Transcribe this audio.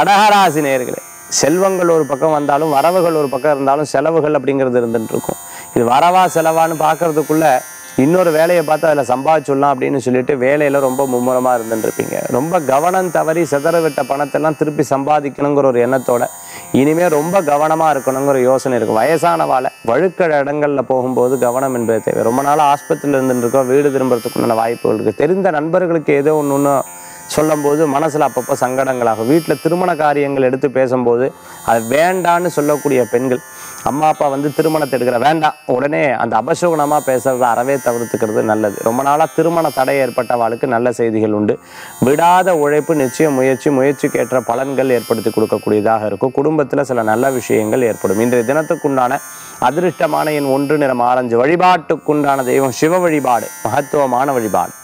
கடகராசி நேயர்களே செல்வங்கள் ஒரு பக்கம் வந்தாலும் வரவுகள் ஒரு பக்கம் இருந்தாலும் செலவுகள் அப்படிங்கிறது இருந்துட்டு இருக்கும் இது வரவா செலவான்னு பார்க்கறதுக்குள்ள இன்னொரு வேலையை பார்த்து அதில் சம்பாதிச்சுடலாம் அப்படின்னு சொல்லிட்டு வேலையில் ரொம்ப மும்முரமாக இருந்துருப்பீங்க ரொம்ப கவனம் தவறி சிதற விட்ட பணத்தெல்லாம் திருப்பி சம்பாதிக்கணுங்கிற ஒரு எண்ணத்தோட இனிமேல் ரொம்ப கவனமாக இருக்கணுங்கிற யோசனை இருக்கும் வயசானவாளை வழுக்கிற இடங்களில் போகும்போது கவனம் என்பது தேவை ரொம்ப நாள் ஆஸ்பத்திரியில் இருந்துட்டு இருக்கோம் வீடு திரும்புறதுக்குண்டான வாய்ப்புகள் இருக்குது தெரிந்த நண்பர்களுக்கு ஏதோ ஒன்று ஒன்று சொல்லும்போது மனசில் அப்பப்போ சங்கடங்களாகும் வீட்டில் திருமண காரியங்கள் எடுத்து பேசும்போது அது வேண்டான்னு சொல்லக்கூடிய பெண்கள் அம்மா அப்பா வந்து திருமணத்தை எடுக்கிற வேண்டாம் உடனே அந்த அபசகுணமாக பேசுறத அறவே தவிர்த்துக்கிறது நல்லது ரொம்ப நாளாக திருமண தடை ஏற்பட்டவாளுக்கு நல்ல செய்திகள் உண்டு விடாத உழைப்பு நிச்சயம் முயற்சி முயற்சிக்கு ஏற்ற பலன்கள் ஏற்படுத்தி கொடுக்கக்கூடியதாக இருக்கும் குடும்பத்தில் சில நல்ல விஷயங்கள் ஏற்படும் இன்றைய தினத்துக்குண்டான அதிருஷ்டமான என் ஒன்று நிறம் ஆரஞ்சு வழிபாட்டுக்குண்டான தெய்வம் சிவ வழிபாடு மகத்துவமான வழிபாடு